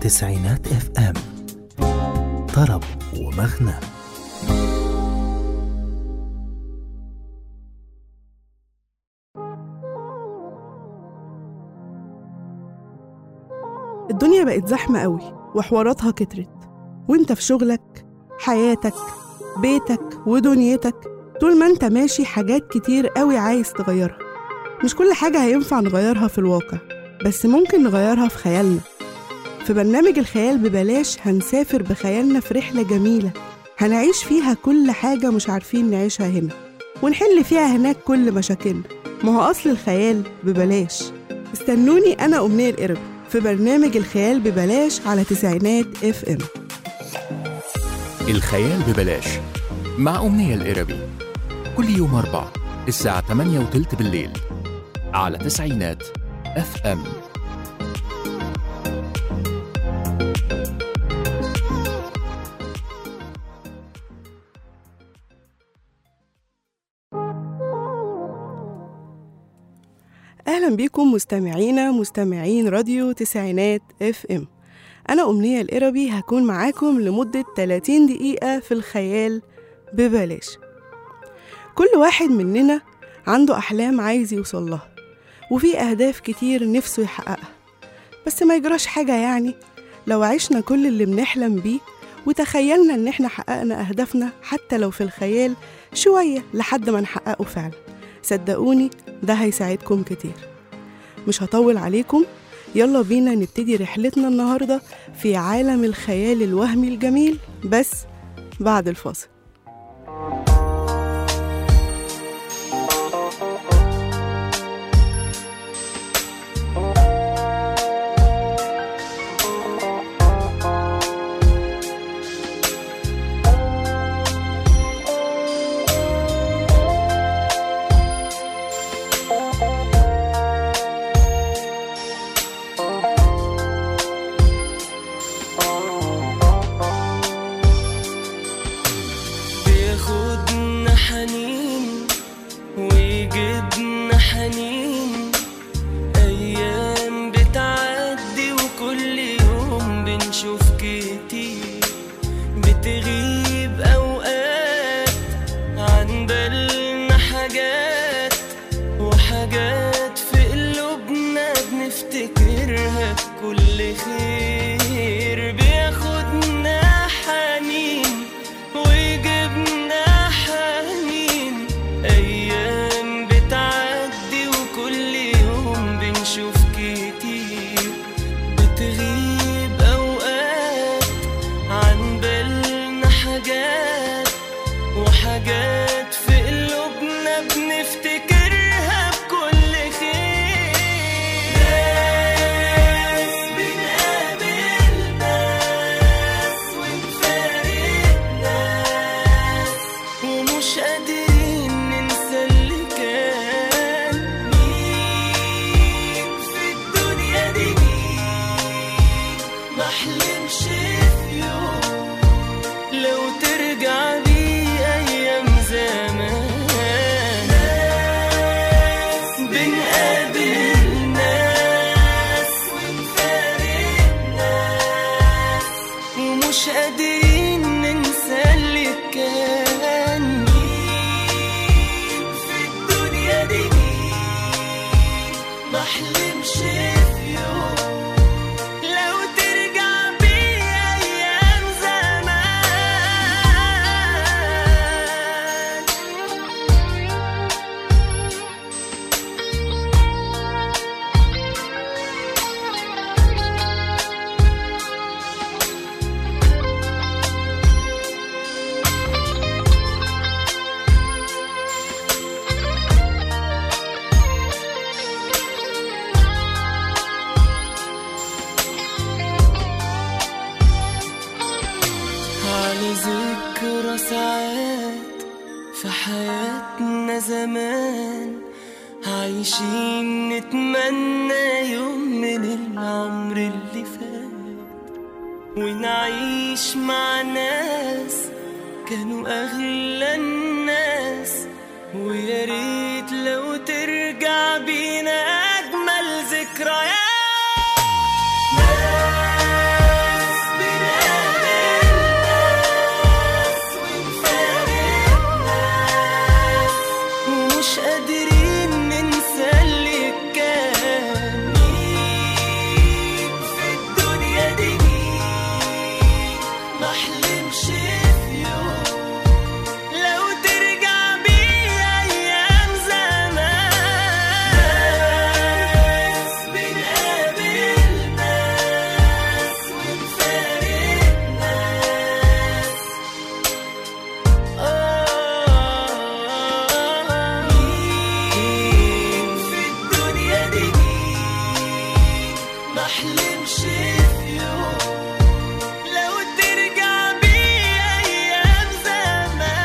تسعينات اف ام طرب ومغنى الدنيا بقت زحمة قوي وحواراتها كترت وانت في شغلك حياتك بيتك ودنيتك طول ما انت ماشي حاجات كتير قوي عايز تغيرها مش كل حاجة هينفع نغيرها في الواقع بس ممكن نغيرها في خيالنا في برنامج الخيال ببلاش هنسافر بخيالنا في رحلة جميلة هنعيش فيها كل حاجة مش عارفين نعيشها هنا ونحل فيها هناك كل مشاكلنا ما هو أصل الخيال ببلاش استنوني أنا أمنية القرب في برنامج الخيال ببلاش على تسعينات اف ام الخيال ببلاش مع أمنية القربي كل يوم أربع الساعة 8 وتلت بالليل على تسعينات اف ام أهلا بيكم مستمعينا مستمعين راديو تسعينات اف ام أنا أمنية القربي هكون معاكم لمدة 30 دقيقة في الخيال ببلاش كل واحد مننا عنده أحلام عايز يوصل لها وفي أهداف كتير نفسه يحققها بس ما يجراش حاجة يعني لو عشنا كل اللي بنحلم بيه وتخيلنا إن إحنا حققنا أهدافنا حتى لو في الخيال شوية لحد ما نحققه فعلا صدقوني ده هيساعدكم كتير مش هطول عليكم يلا بينا نبتدي رحلتنا النهاردة في عالم الخيال الوهمي الجميل بس بعد الفاصل بياخدنا حنين ويجيبنا حنين أيام بتعدي وكل يوم بنشوف كتير بتغيب أوقات عن بالنا حاجات وحاجات في قلوبنا بنفتكرها بكل خير بياخدنا حنين ويجيبنا حنين أيام بتعدي وكل يوم بنشوف كتير بتغيب أوقات عن بالنا حاجات وحاجات في قلوبنا بنفتكرها بكل خير ناس بنقابل ناس ونفارق ناس ومش قادرين ننسى اللي كان مين في الدنيا دي مين محلمش في يوم لو ترجع بي أيام زمان ناس بنقابل ناس ونفارق ناس ومش قادرين ننسى اللي كان مين في الدنيا دي مين محلمش في يوم لو ترجع بي أيام زمان على ذكرى ساعات في حياتنا زمان عايشين نتمنى يوم من العمر اللي فات ونعيش مع ناس كانوا أغلى الناس ويا ريت لو ترجع بينا أجمل ذكريات بحلمش في يوم لو ترجع بيا ايام زمان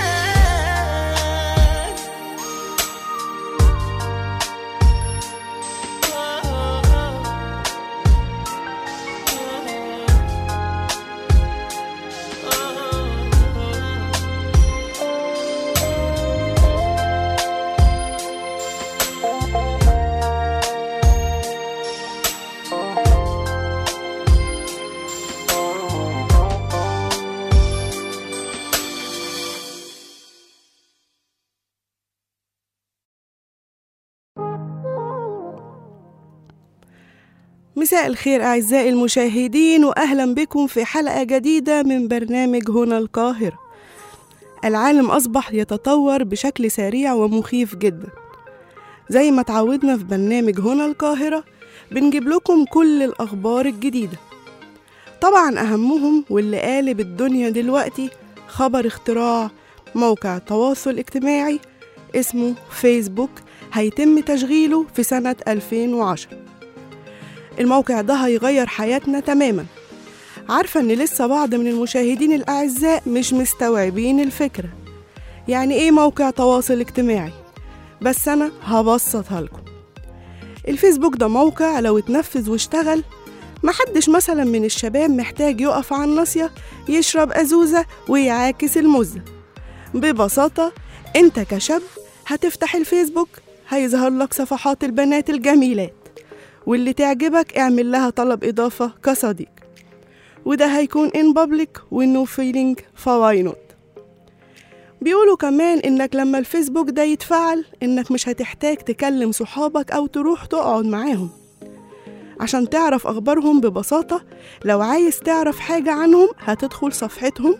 مساء الخير أعزائي المشاهدين وأهلا بكم في حلقة جديدة من برنامج هنا القاهرة العالم أصبح يتطور بشكل سريع ومخيف جدا زي ما تعودنا في برنامج هنا القاهرة بنجيب لكم كل الأخبار الجديدة طبعا أهمهم واللي قالب الدنيا دلوقتي خبر اختراع موقع تواصل اجتماعي اسمه فيسبوك هيتم تشغيله في سنة 2010 الموقع ده هيغير حياتنا تماما عارفة إن لسه بعض من المشاهدين الأعزاء مش مستوعبين الفكرة يعني إيه موقع تواصل اجتماعي بس أنا هبسطها لكم الفيسبوك ده موقع لو اتنفذ واشتغل محدش مثلا من الشباب محتاج يقف على الناصية يشرب أزوزة ويعاكس المزة ببساطة انت كشاب هتفتح الفيسبوك هيظهر لك صفحات البنات الجميلات واللي تعجبك اعمل لها طلب إضافة كصديق وده هيكون in public وإنه feeling فواي نوت بيقولوا كمان إنك لما الفيسبوك ده يتفعل إنك مش هتحتاج تكلم صحابك أو تروح تقعد معاهم عشان تعرف أخبارهم ببساطة لو عايز تعرف حاجة عنهم هتدخل صفحتهم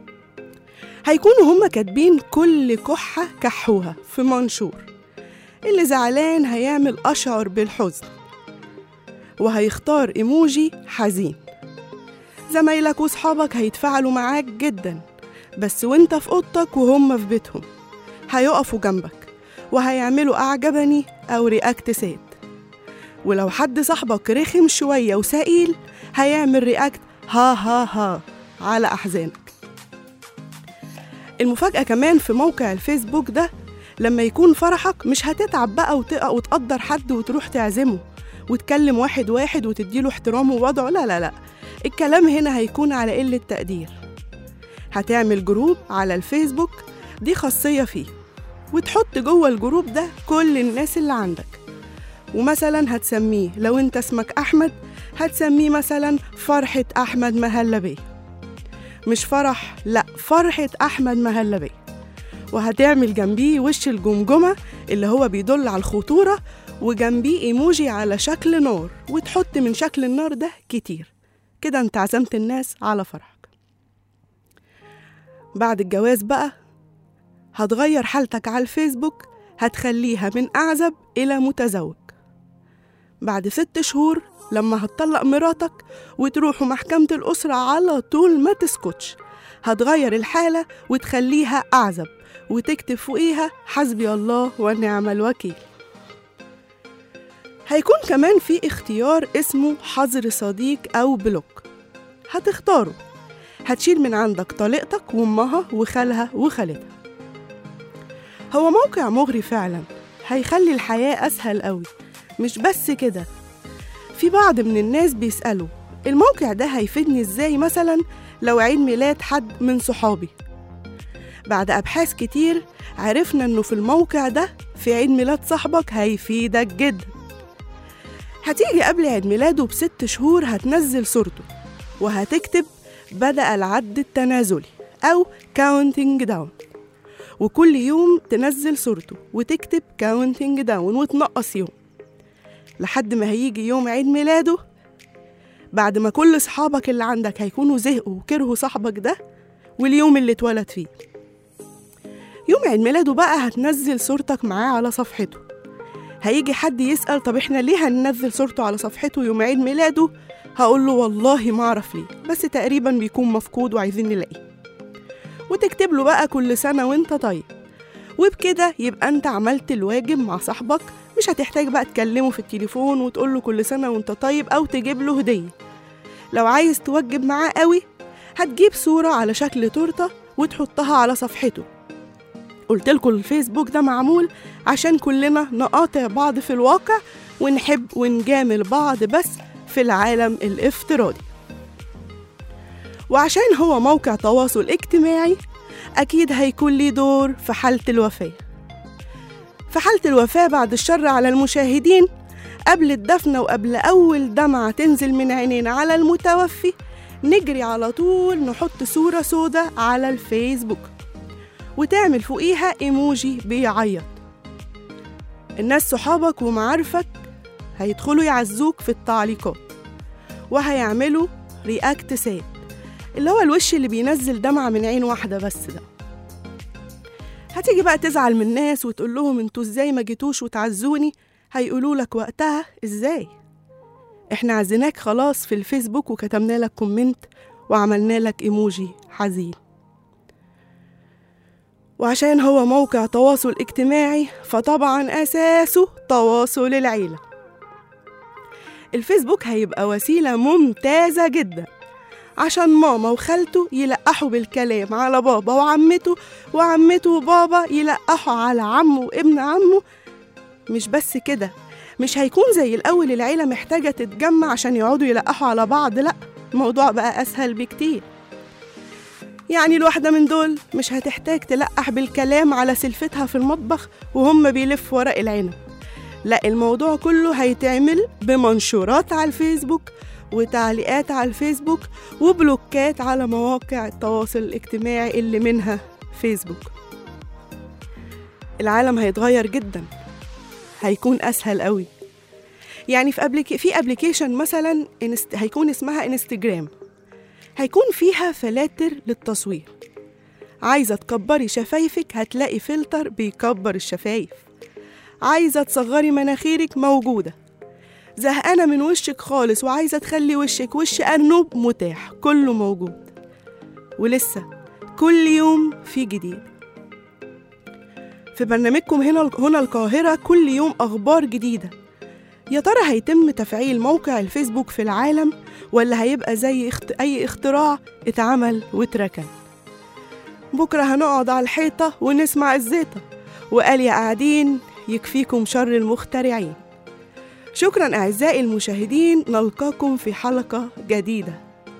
هيكونوا هما كاتبين كل كحة كحوها في منشور اللي زعلان هيعمل أشعر بالحزن وهيختار ايموجي حزين زمايلك وصحابك هيتفاعلوا معاك جدا بس وانت في اوضتك وهم في بيتهم هيقفوا جنبك وهيعملوا اعجبني او رياكت ساد ولو حد صاحبك رخم شوية وسئيل هيعمل رياكت ها ها ها على أحزانك المفاجأة كمان في موقع الفيسبوك ده لما يكون فرحك مش هتتعب بقى وتق- وتقدر حد وتروح تعزمه وتكلم واحد واحد وتديله احترامه ووضعه لا لا لا الكلام هنا هيكون على قلة تقدير هتعمل جروب على الفيسبوك دي خاصية فيه وتحط جوه الجروب ده كل الناس اللي عندك ومثلا هتسميه لو انت اسمك أحمد هتسميه مثلا فرحة أحمد مهلبية مش فرح لا فرحة أحمد مهلبية وهتعمل جنبيه وش الجمجمة اللي هو بيدل على الخطورة وجنبيه ايموجي على شكل نار وتحط من شكل النار ده كتير كده انت عزمت الناس على فرحك بعد الجواز بقى هتغير حالتك على الفيسبوك هتخليها من أعزب إلى متزوج بعد ست شهور لما هتطلق مراتك وتروحوا محكمة الأسرة على طول ما تسكتش هتغير الحالة وتخليها أعزب وتكتب فوقيها حسبي الله ونعم الوكيل هيكون كمان في اختيار اسمه حظر صديق أو بلوك هتختاره هتشيل من عندك طليقتك وأمها وخالها وخالتها هو موقع مغري فعلا هيخلي الحياة أسهل قوي مش بس كده في بعض من الناس بيسألوا الموقع ده هيفيدني ازاي مثلا لو عيد ميلاد حد من صحابي بعد أبحاث كتير عرفنا إنه في الموقع ده في عيد ميلاد صاحبك هيفيدك جدا هتيجي قبل عيد ميلاده بست شهور هتنزل صورته وهتكتب بدأ العد التنازلي أو counting down وكل يوم تنزل صورته وتكتب counting down وتنقص يوم لحد ما هيجي يوم عيد ميلاده بعد ما كل صحابك اللي عندك هيكونوا زهقوا وكرهوا صاحبك ده واليوم اللي اتولد فيه يوم عيد ميلاده بقى هتنزل صورتك معاه على صفحته هيجي حد يسأل طب احنا ليه هننزل صورته على صفحته يوم عيد ميلاده هقول له والله ما اعرف ليه بس تقريبا بيكون مفقود وعايزين نلاقيه وتكتب له بقى كل سنة وانت طيب وبكده يبقى انت عملت الواجب مع صاحبك مش هتحتاج بقى تكلمه في التليفون وتقول له كل سنة وانت طيب أو تجيب له هدية لو عايز توجب معاه قوي هتجيب صورة على شكل تورتة وتحطها على صفحته قلت لكم الفيسبوك ده معمول عشان كلنا نقاطع بعض في الواقع ونحب ونجامل بعض بس في العالم الافتراضي وعشان هو موقع تواصل اجتماعي أكيد هيكون ليه دور في حالة الوفاة في حالة الوفاة بعد الشر على المشاهدين قبل الدفن وقبل أول دمعة تنزل من عينينا على المتوفي نجري على طول نحط صورة سودة على الفيسبوك وتعمل فوقيها ايموجي بيعيط الناس صحابك ومعارفك هيدخلوا يعزوك في التعليقات وهيعملوا رياكت ساد اللي هو الوش اللي بينزل دمعة من عين واحدة بس ده هتيجي بقى تزعل من الناس وتقول لهم انتوا ازاي ما جيتوش وتعزوني هيقولوا لك وقتها ازاي احنا عزيناك خلاص في الفيسبوك وكتبنا لك كومنت وعملنا لك ايموجي حزين وعشان هو موقع تواصل اجتماعي فطبعا اساسه تواصل العيله الفيسبوك هيبقى وسيله ممتازه جدا عشان ماما وخالته يلقحوا بالكلام على بابا وعمته وعمته وبابا يلقحوا على عمه وابن عمه مش بس كده مش هيكون زي الأول العيلة محتاجة تتجمع عشان يقعدوا يلقحوا على بعض لأ الموضوع بقى أسهل بكتير يعني الواحدة من دول مش هتحتاج تلقح بالكلام على سلفتها في المطبخ وهم بيلفوا ورق العنب لا الموضوع كله هيتعمل بمنشورات على الفيسبوك وتعليقات على الفيسبوك وبلوكات على مواقع التواصل الاجتماعي اللي منها فيسبوك العالم هيتغير جدا هيكون اسهل قوي يعني في أبليك... في ابلكيشن مثلا انست... هيكون اسمها انستجرام هيكون فيها فلاتر للتصوير عايزه تكبري شفايفك هتلاقي فلتر بيكبر الشفايف عايزه تصغري مناخيرك موجوده زهقانه من وشك خالص وعايزه تخلي وشك وش ارنب متاح كله موجود ولسه كل يوم في جديد في برنامجكم هنا هنا القاهرة كل يوم أخبار جديدة يا ترى هيتم تفعيل موقع الفيسبوك في العالم ولا هيبقى زي اخت... أي اختراع اتعمل واتركن بكرة هنقعد على الحيطة ونسمع الزيطة وقال يا قاعدين يكفيكم شر المخترعين شكرا أعزائي المشاهدين نلقاكم في حلقة جديدة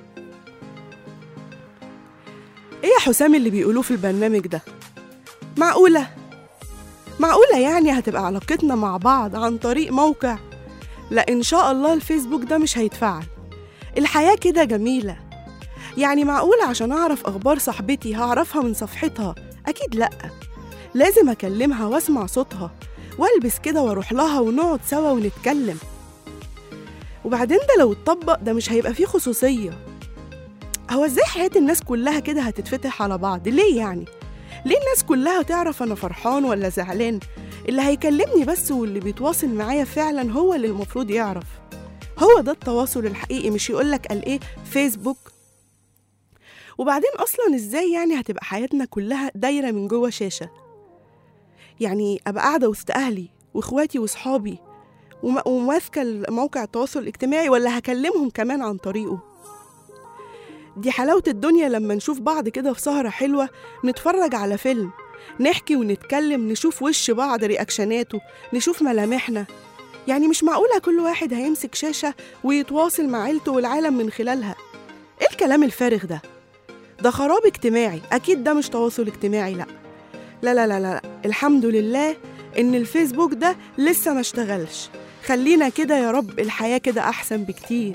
إيه يا حسام اللي بيقولوه في البرنامج ده؟ معقولة؟ معقولة يعني هتبقى علاقتنا مع بعض عن طريق موقع؟ لا إن شاء الله الفيسبوك ده مش هيتفعل الحياة كده جميلة يعني معقولة عشان أعرف أخبار صاحبتي هعرفها من صفحتها؟ أكيد لأ لازم أكلمها وأسمع صوتها والبس كده واروح لها ونقعد سوا ونتكلم وبعدين ده لو اتطبق ده مش هيبقى فيه خصوصية هو ازاي حياة الناس كلها كده هتتفتح على بعض ليه يعني ليه الناس كلها تعرف انا فرحان ولا زعلان اللي هيكلمني بس واللي بيتواصل معايا فعلا هو اللي المفروض يعرف هو ده التواصل الحقيقي مش يقولك قال ايه فيسبوك وبعدين اصلا ازاي يعني هتبقى حياتنا كلها دايره من جوه شاشه يعني ابقى قاعده وسط اهلي واخواتي وصحابي وم- وماسكه موقع التواصل الاجتماعي ولا هكلمهم كمان عن طريقه دي حلاوه الدنيا لما نشوف بعض كده في سهره حلوه نتفرج على فيلم نحكي ونتكلم نشوف وش بعض رياكشناته نشوف ملامحنا يعني مش معقولة كل واحد هيمسك شاشة ويتواصل مع عيلته والعالم من خلالها ايه الكلام الفارغ ده ده خراب اجتماعي اكيد ده مش تواصل اجتماعي لا لا لا لا لا الحمد لله ان الفيسبوك ده لسه ما اشتغلش خلينا كده يا رب الحياة كده احسن بكتير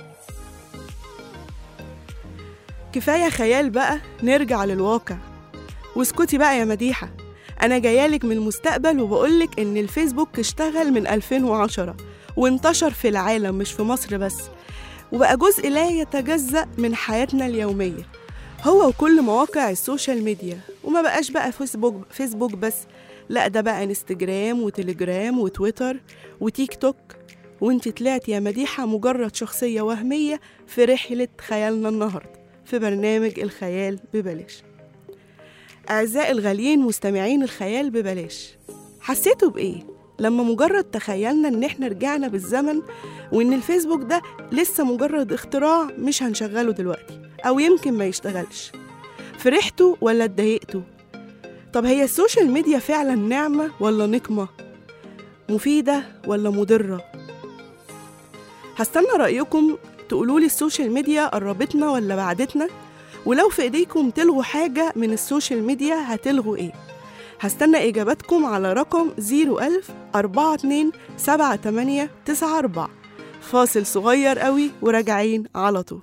كفاية خيال بقى نرجع للواقع واسكتي بقى يا مديحة أنا جايالك من المستقبل وبقولك إن الفيسبوك اشتغل من 2010 وانتشر في العالم مش في مصر بس وبقى جزء لا يتجزأ من حياتنا اليومية هو وكل مواقع السوشيال ميديا وما بقاش بقى فيسبوك فيسبوك بس لا ده بقى انستجرام وتليجرام وتويتر وتيك توك وانت طلعت يا مديحة مجرد شخصية وهمية في رحلة خيالنا النهاردة في برنامج الخيال ببلاش أعزائي الغاليين مستمعين الخيال ببلاش حسيتوا بإيه؟ لما مجرد تخيلنا إن إحنا رجعنا بالزمن وإن الفيسبوك ده لسه مجرد اختراع مش هنشغله دلوقتي أو يمكن ما يشتغلش فرحتوا ولا اتضايقتوا؟ طب هي السوشيال ميديا فعلا نعمة ولا نقمة؟ مفيدة ولا مضرة؟ هستنى رأيكم تقولولي السوشيال ميديا قربتنا ولا بعدتنا ولو في ايديكم تلغوا حاجة من السوشيال ميديا هتلغوا ايه هستنى اجاباتكم على رقم 01000 42 78 94 فاصل صغير قوي وراجعين على طول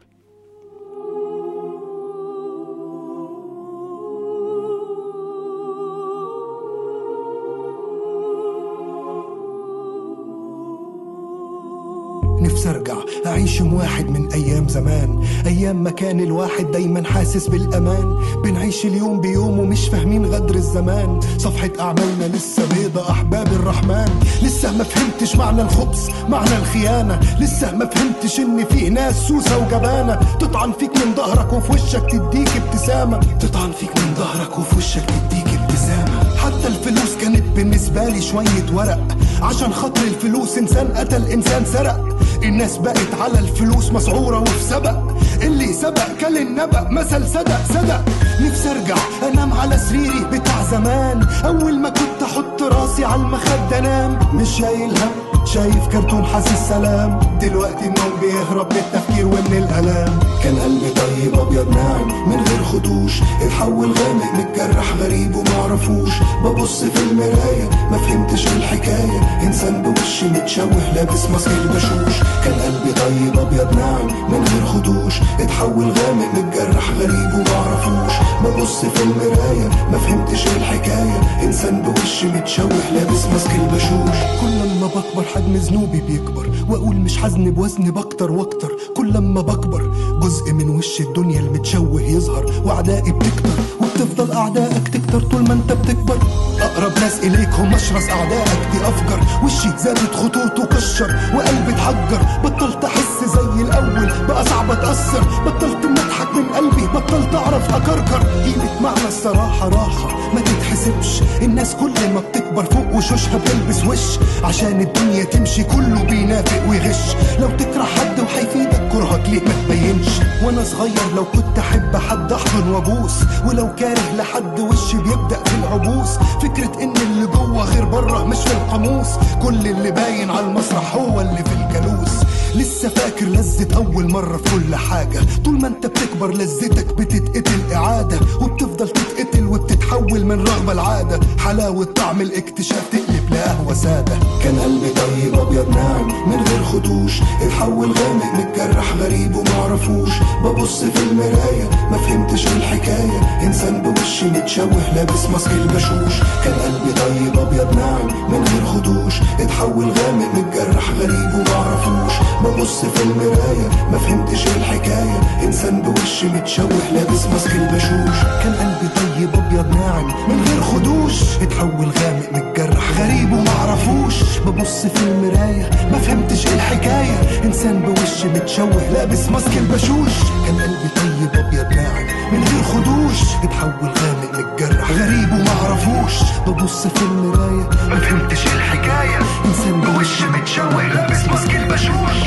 نفسي ارجع اعيش يوم واحد من ايام زمان ايام ما كان الواحد دايما حاسس بالامان بنعيش اليوم بيوم ومش فاهمين غدر الزمان صفحة اعمالنا لسه بيضة احباب الرحمن لسه ما فهمتش معنى الخبز معنى الخيانة لسه ما فهمتش ان في ناس سوسة وجبانة تطعن فيك من ظهرك وفي وشك تديك ابتسامة تطعن فيك من ظهرك وفي وشك تديك ابتسامة حتى الفلوس كانت بالنسبة لي شوية ورق عشان خاطر الفلوس انسان قتل انسان سرق الناس بقت على الفلوس مسعورة وفي سبق اللي سبق كل النبأ مثل صدق صدق نفسي ارجع انام على سريري بتاع زمان اول ما كنت احط راسي على المخدة انام مش شايل هم شايف كرتون حاسس سلام دلوقتي النوم بيهرب بالتفكير ومن الالام كان قلبي طيب ابيض ناعم من غير خدوش اتحول غامق متجرح غريب ومعرفوش ببص في المراية ما فهمتش الحكاية انسان بوش متشوه لابس ماسك البشوش كان قلبي طيب ابيض ناعم من غير خدوش اتحول غامق متجرح غريب ومعرفوش ببص في المراية ما فهمتش الحكاية انسان بوش متشوه لابس ماسك البشوش كل ما بكبر حجم ذنوبي بيكبر واقول مش حزن بوزن بكتر واكتر كل ما بكبر جزء من وش الدنيا المتشوه يظهر واعدائي بتكتر وبتفضل اعدائك تكتر طول ما انت بتكبر اقرب ناس اليك هم اشرس اعدائك دي افجر وشي زادت خطوطه كشر وقلبي اتحجر بطلت احس زي الاول بقى صعب اتاثر بطلت إني اضحك من قلبي بطلت اعرف اكركر قيمه معنى الصراحه راحه ما تتحسبش الناس كل ما بتكبر فوق وشوشها بتلبس وش عشان الدنيا تمشي كله بينافق ويغش لو تكره حد وهيفيدك كرهك ليه ما تبينش وانا صغير لو كنت احب حد احضن وابوس ولو كاره لحد وشي بيبدا في العبوس فكره ان اللي جوه غير بره مش في القاموس كل اللي باين على المسرح هو اللي في الجلوس لسه فاكر لذة أول مرة في كل حاجة طول ما أنت بتكبر لذتك بتتقتل إعادة وبتفضل تتقتل وبتتحول من رغبة لعادة حلاوة طعم الاكتشاف تقلب لقهوة سادة كان قلبي طيب أبيض ناعم من غير خدوش اتحول غامق متجرح غريب ومعرفوش ببص في المراية ما فهمتش الحكاية إنسان بوش متشوه لابس ماسك البشوش كان قلبي طيب أبيض ناعم من غير خدوش اتحول غامق متجرح غريب ومعرفوش ببص في المراية ما فهمتش الحكاية إنسان بوش متشوه لابس ماسك البشوش كان قلبي طيب أبيض ناعم من غير خدوش اتحول غامق متجرح غريب ومعرفوش ببص في المراية ما فهمتش الحكاية إنسان بوش متشوه لابس ماسك البشوش كان قلبي طيب أبيض ناعم من غير خدوش اتحول غامق متجرح غريب ومعرفوش ببص في المراية ما فهمتش الحكاية إنسان بوش متشوه لابس ماسك البشوش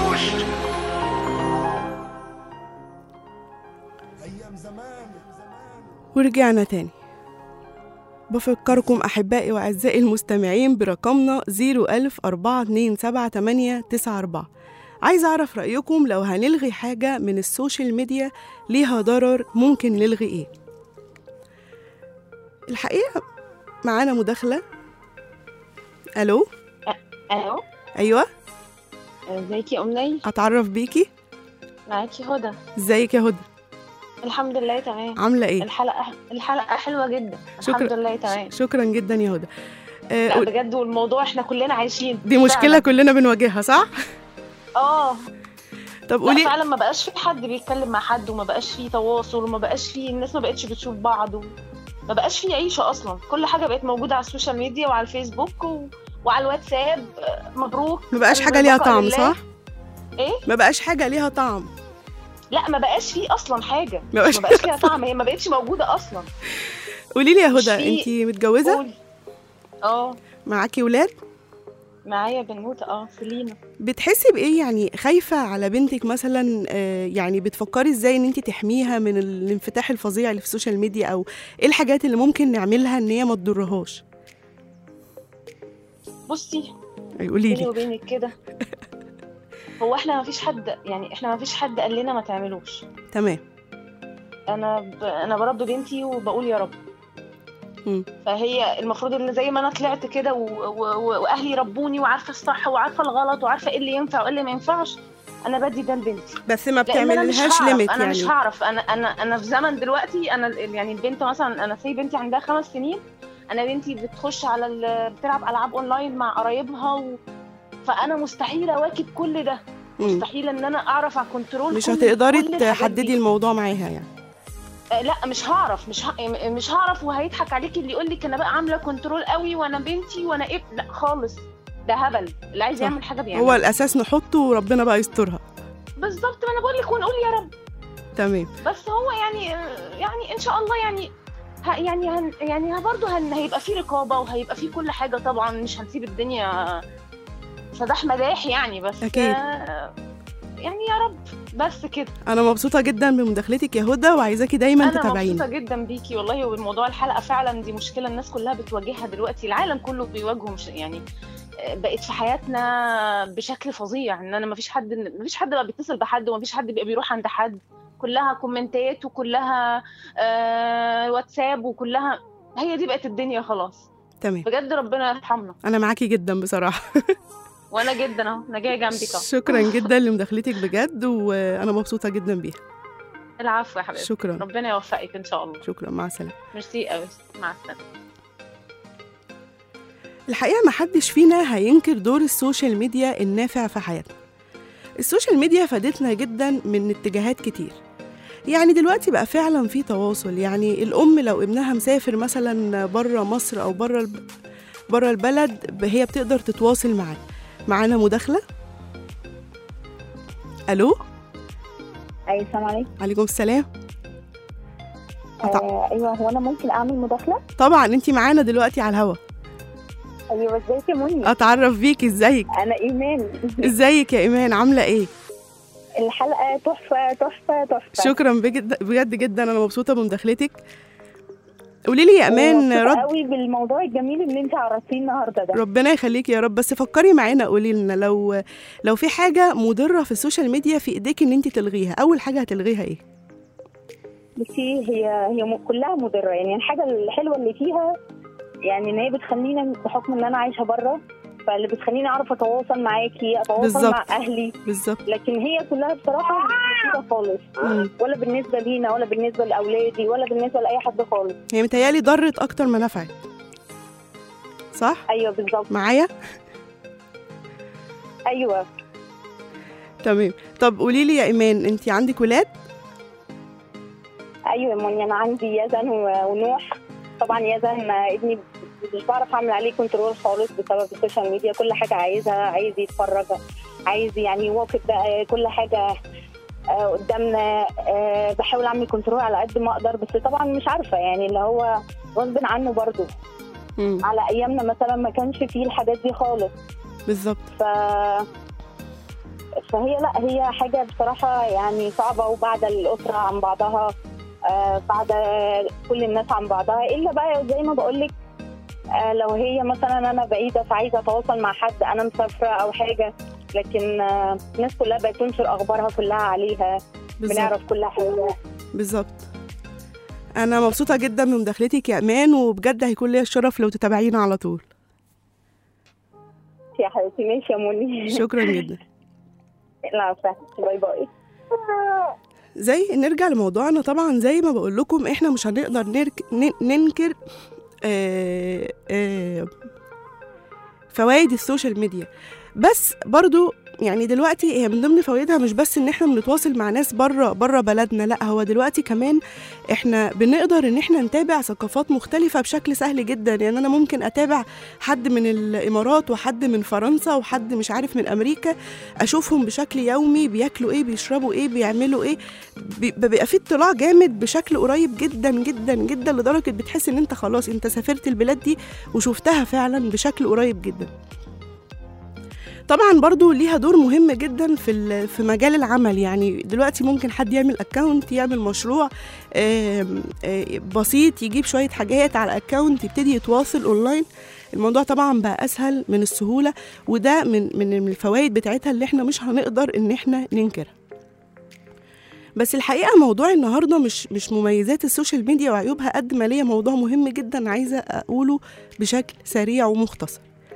أيام زمان ورجعنا تاني بفكركم أحبائي وأعزائي المستمعين برقمنا 010427894 عايزة أعرف رأيكم لو هنلغي حاجة من السوشيال ميديا ليها ضرر ممكن نلغي إيه الحقيقة معانا مداخلة ألو الو أيوة ازيك يا امني أتعرف بيكي معاكي هدى إزيك يا هدى الحمد لله تمام عاملة إيه الحلقه الحلقه حلوه جدا الحمد شكرا. لله تمام شكرا جدا يا هدى آه، لا بجد والموضوع احنا كلنا عايشين دي مشكلة فعلا. كلنا بنواجهها صح؟ اه طب لا قولي فعلا ما بقاش في حد بيتكلم مع حد وما بقاش في تواصل وما بقاش في الناس ما بقتش بتشوف بعض و... ما بقاش في عيشه اصلا كل حاجه بقت موجوده على السوشيال ميديا وعلى الفيسبوك و... وعلى الواتساب آه، مبروك ما بقاش حاجة ليها البقاء طعم لله. صح؟ ايه ما بقاش حاجة ليها طعم لا ما بقاش في اصلا حاجه ما بقاش ما بقاش ليها طعم هي ما بقتش موجوده اصلا قولي لي يا مش هدى في- انت متجوزه قولي. اه معاكي ولاد معايا بنوته اه سليمه بتحسي بايه يعني خايفه على بنتك مثلا آه، يعني بتفكري ازاي ان انت تحميها من الانفتاح الفظيع اللي في السوشيال ميديا او ايه الحاجات اللي ممكن نعملها ان هي ما تضرهاش بصي قولي بيني لي وبينك كده هو احنا ما فيش حد يعني احنا ما فيش حد قال لنا ما تعملوش تمام انا ب... انا بربي بنتي وبقول يا رب مم. فهي المفروض ان زي ما انا طلعت كده و... و... و... واهلي ربوني وعارفه الصح وعارفه الغلط وعارفه ايه اللي ينفع وايه اللي ما ينفعش انا بدي ده لبنتي بس ما لان انا مش بتعملهاش هعرف ليميت انا مش يعني هعرف انا انا انا في زمن دلوقتي انا ال- يعني البنت مثلا انا سي بنتي عندها خمس سنين انا بنتي بتخش على ال... بتلعب العاب اونلاين مع قرايبها و... فانا مستحيل اواكب كل ده مم. مستحيل ان انا اعرف على كنترول مش كل- هتقدري كل الحاجات تحددي دي. الموضوع معاها يعني آه، لا مش هعرف مش ه... م- مش هعرف وهيضحك عليكي اللي يقول لك انا بقى عامله كنترول قوي وانا بنتي وانا ايه لا خالص ده هبل اللي عايز صح. يعمل حاجه بيعمل هو الاساس نحطه وربنا بقى يسترها بالظبط ما انا بقول لك ونقول يا رب تمام بس هو يعني يعني ان شاء الله يعني ه يعني هن يعني برضه هن هيبقى في رقابه وهيبقى في كل حاجه طبعا مش هنسيب الدنيا سداح مداح يعني بس أكيد. آه، يعني يا رب بس كده انا مبسوطه جدا بمداخلتك يا هدى وعايزاكي دايما انا تتابعيني مبسوطه جدا بيكي والله وبالموضوع الحلقه فعلا دي مشكله الناس كلها بتواجهها دلوقتي العالم كله بيواجهه مش يعني آه، بقت في حياتنا بشكل فظيع ان انا مفيش حد مفيش حد بقى بيتصل بحد ومفيش حد بقى بيروح عند حد كلها كومنتات وكلها آه واتساب وكلها هي دي بقت الدنيا خلاص تمام بجد ربنا يرحمنا انا معاكي جدا بصراحه وانا جدا اهو انا جايه جنبك اهو شكرا جدا لمداخلتك بجد وانا مبسوطه جدا بيها العفو يا حبيبتي شكرا ربنا يوفقك ان شاء الله شكرا مع السلامه ميرسي قوي مع السلامه الحقيقة محدش فينا هينكر دور السوشيال ميديا النافع في حياتنا السوشيال ميديا فادتنا جدا من اتجاهات كتير يعني دلوقتي بقى فعلا في تواصل يعني الأم لو ابنها مسافر مثلا بره مصر أو بره الب... بره البلد ب- هي بتقدر تتواصل معاه معانا مداخلة ألو ايوه السلام عليكم عليكم السلام قطع. آه ايوه هو انا ممكن اعمل مداخله طبعا انت معانا دلوقتي على الهوا ايوه ازيك يا منى اتعرف بيكي ازيك انا ايمان ازيك يا ايمان عامله ايه الحلقه تحفه تحفه تحفه شكرا بجد بجد جدا انا مبسوطه بمداخلتك قولي لي يا امان ومبسوطة رد قوي بالموضوع الجميل اللي انت عرفتيه النهارده ده ربنا يخليكي يا رب بس فكري معانا قولي لنا لو لو في حاجه مضره في السوشيال ميديا في ايديك ان انت تلغيها اول حاجه هتلغيها ايه بصي هي هي م- كلها مضره يعني الحاجه الحلوه اللي فيها يعني ان هي بتخلينا بحكم ان انا عايشه بره فاللي بتخليني اعرف اتواصل معاكي اتواصل بالظبط. مع اهلي بالظبط لكن هي كلها بصراحه مش مفيده خالص مم. ولا بالنسبه لينا ولا بالنسبه لاولادي ولا بالنسبه لاي حد خالص هي متهيالي ضرت اكتر ما نفعت صح ايوه بالظبط معايا ايوه تمام طب قولي لي يا ايمان انت عندك ولاد ايوه يا منى انا عندي يزن و- ونوح طبعا يزن آه، ابني مش بعرف اعمل عليه كنترول خالص بسبب السوشيال ميديا كل حاجه عايزها عايز يتفرج عايز يعني يواكب بقى كل حاجه آه، قدامنا آه، بحاول اعمل كنترول على قد ما اقدر بس طبعا مش عارفه يعني اللي هو غصب عنه برضو مم. على ايامنا مثلا ما كانش فيه الحاجات دي خالص بالظبط ف فهي لا هي حاجه بصراحه يعني صعبه وبعد الاسره عن بعضها آه بعد كل الناس عن بعضها الا بقى زي ما بقول لك آه لو هي مثلا انا بعيده فعايزه اتواصل مع حد انا مسافره او حاجه لكن آه الناس كلها بقت تنشر اخبارها كلها عليها بالظبط بنعرف كل حاجه بالظبط انا مبسوطه جدا بمداخلتك يا امان وبجد هيكون ليا الشرف لو تتابعينا على طول يا حبيبتي ماشي يا منى شكرا جدا العفو باي باي زي نرجع لموضوعنا طبعا زي ما بقول لكم احنا مش هنقدر نرك... ن- ننكر آه آه فوائد السوشيال ميديا بس برضو يعني دلوقتي هي من ضمن فوائدها مش بس ان احنا بنتواصل مع ناس بره بره بلدنا لا هو دلوقتي كمان احنا بنقدر ان احنا نتابع ثقافات مختلفه بشكل سهل جدا يعني انا ممكن اتابع حد من الامارات وحد من فرنسا وحد مش عارف من امريكا اشوفهم بشكل يومي بياكلوا ايه بيشربوا ايه بيعملوا ايه بي- بيبقى في اطلاع جامد بشكل قريب جدا جدا جدا لدرجه بتحس ان انت خلاص انت سافرت البلاد دي وشفتها فعلا بشكل قريب جدا طبعا برضو ليها دور مهم جدا في ال- في مجال العمل يعني دلوقتي ممكن حد يعمل اكونت يعمل مشروع آم، آه، بسيط يجيب شويه حاجات على اكونت يبتدي يتواصل اونلاين الموضوع طبعا بقى اسهل من السهوله وده من من الفوائد بتاعتها اللي احنا مش هنقدر ان احنا ننكرها بس الحقيقه موضوع النهارده مش مش مميزات السوشيال ميديا وعيوبها قد ما ليا موضوع مهم جدا عايزه اقوله بشكل سريع ومختصر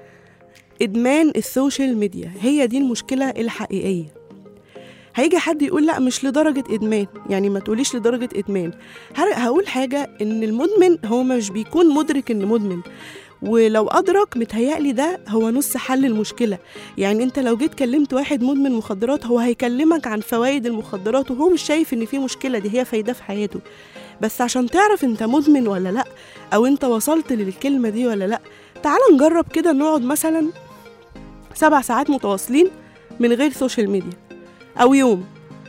ادمان السوشيال ميديا هي دي المشكله الحقيقيه هيجي حد يقول لا مش لدرجة إدمان يعني ما تقوليش لدرجة إدمان هر- هقول حاجة إن المدمن هو مش بيكون مدرك إنه مدمن ولو أدرك متهيألي ده هو نص حل المشكلة يعني أنت لو جيت كلمت واحد مدمن مخدرات هو هيكلمك عن فوائد المخدرات وهو مش شايف إن في مشكلة دي هي فايدة في حياته بس عشان تعرف أنت مدمن ولا لأ أو أنت وصلت للكلمة دي ولا لأ تعال نجرب كده نقعد مثلا سبع ساعات متواصلين من غير سوشيال ميديا أو يوم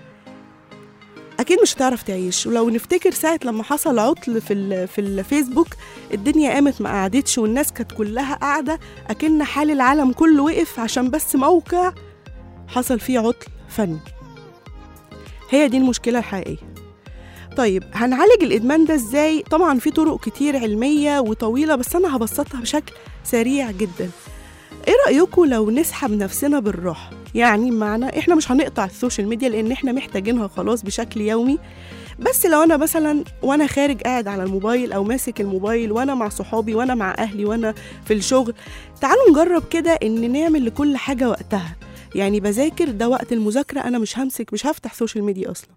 أكيد مش هتعرف تعيش ولو نفتكر ساعة لما حصل عطل في ال في الفيسبوك الدنيا قامت ما قعدتش والناس كانت كلها قاعدة أكن حال العالم كله وقف عشان بس موقع حصل فيه عطل فني هي دي المشكلة الحقيقية طيب هنعالج الإدمان ده إزاي؟ طبعا في طرق كتير علمية وطويلة بس أنا هبسطها بشكل سريع جدا ايه رأيكم لو نسحب نفسنا بالراحة يعني بمعنى احنا مش هنقطع السوشيال ميديا لان احنا محتاجينها خلاص بشكل يومي بس لو انا مثلا وانا خارج قاعد على الموبايل او ماسك الموبايل وانا مع صحابي وانا مع اهلي وانا في الشغل تعالوا نجرب كده ان نعمل لكل حاجة وقتها يعني بذاكر ده وقت المذاكرة انا مش همسك مش هفتح سوشيال ميديا اصلا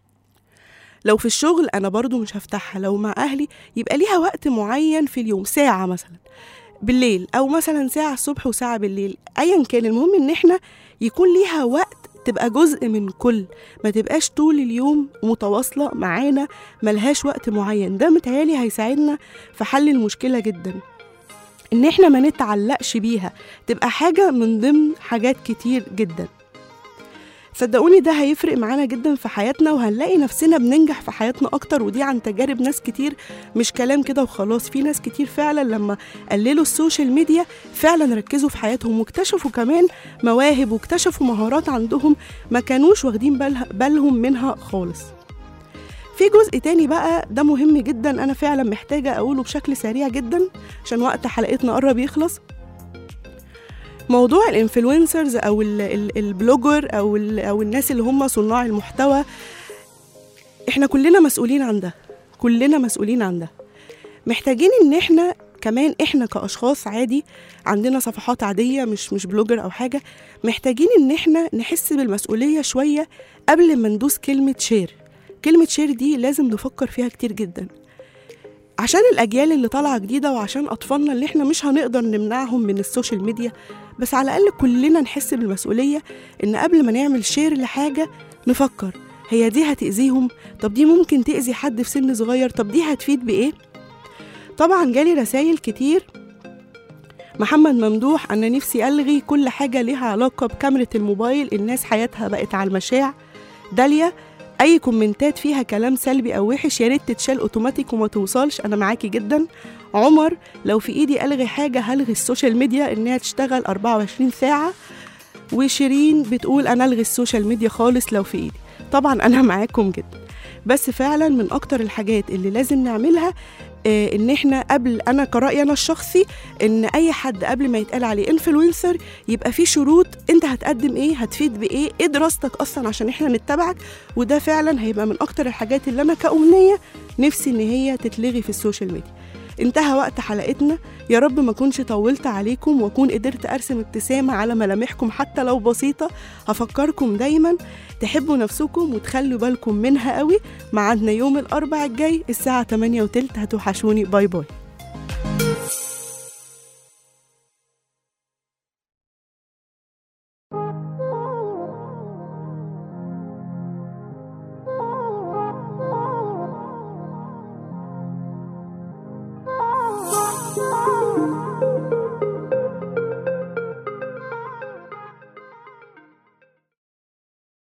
لو في الشغل انا برضو مش هفتحها لو مع اهلي يبقى ليها وقت معين في اليوم ساعة مثلا بالليل او مثلا ساعه الصبح وساعه بالليل ايا كان المهم ان احنا يكون ليها وقت تبقى جزء من كل ما تبقاش طول اليوم متواصله معانا ملهاش وقت معين ده متهيالي هيساعدنا في حل المشكله جدا ان احنا ما نتعلقش بيها تبقى حاجه من ضمن حاجات كتير جدا صدقوني ده هيفرق معانا جدا في حياتنا وهنلاقي نفسنا بننجح في حياتنا اكتر ودي عن تجارب ناس كتير مش كلام كده وخلاص في ناس كتير فعلا لما قللوا السوشيال ميديا فعلا ركزوا في حياتهم واكتشفوا كمان مواهب واكتشفوا مهارات عندهم ما كانوش واخدين بالها- بالهم منها خالص في جزء تاني بقى ده مهم جدا انا فعلا محتاجه اقوله بشكل سريع جدا عشان وقت حلقتنا قرب يخلص موضوع الانفلونسرز او ال- ال- البلوجر او ال- او الناس اللي هم صناع المحتوى احنا كلنا مسؤولين عن ده كلنا مسؤولين عن ده محتاجين ان احنا كمان احنا كاشخاص عادي عندنا صفحات عاديه مش مش بلوجر او حاجه محتاجين ان احنا نحس بالمسؤوليه شويه قبل ما ندوس كلمه شير كلمه شير دي لازم نفكر فيها كتير جدا عشان الاجيال اللي طالعه جديده وعشان اطفالنا اللي احنا مش هنقدر نمنعهم من السوشيال ميديا بس على الاقل كلنا نحس بالمسؤوليه ان قبل ما نعمل شير لحاجه نفكر هي دي هتأذيهم طب دي ممكن تأذي حد في سن صغير طب دي هتفيد بإيه طبعا جالي رسائل كتير محمد ممدوح أنا نفسي ألغي كل حاجة ليها علاقة بكاميرا الموبايل الناس حياتها بقت على المشاع داليا أي كومنتات فيها كلام سلبي أو وحش يا ريت تتشال أوتوماتيك وما توصلش أنا معاكي جدا عمر لو في إيدي ألغي حاجة هلغي السوشيال ميديا إنها تشتغل 24 ساعة وشيرين بتقول أنا ألغي السوشيال ميديا خالص لو في إيدي طبعا أنا معاكم جدا بس فعلا من أكتر الحاجات اللي لازم نعملها آه، ان احنا قبل انا كرأيي انا الشخصي ان اي حد قبل ما يتقال عليه انفلونسر يبقى في شروط انت هتقدم ايه هتفيد بايه ايه دراستك اصلا عشان احنا نتبعك وده فعلا هيبقى من اكتر الحاجات اللي انا كأمنية نفسي ان هي تتلغي في السوشيال ميديا انتهى وقت حلقتنا يا رب ما كنش طولت عليكم واكون قدرت ارسم ابتسامة على ملامحكم حتى لو بسيطة هفكركم دايما تحبوا نفسكم وتخلوا بالكم منها قوي ميعادنا يوم الاربع الجاي الساعة 8 وتلت هتوحشوني باي باي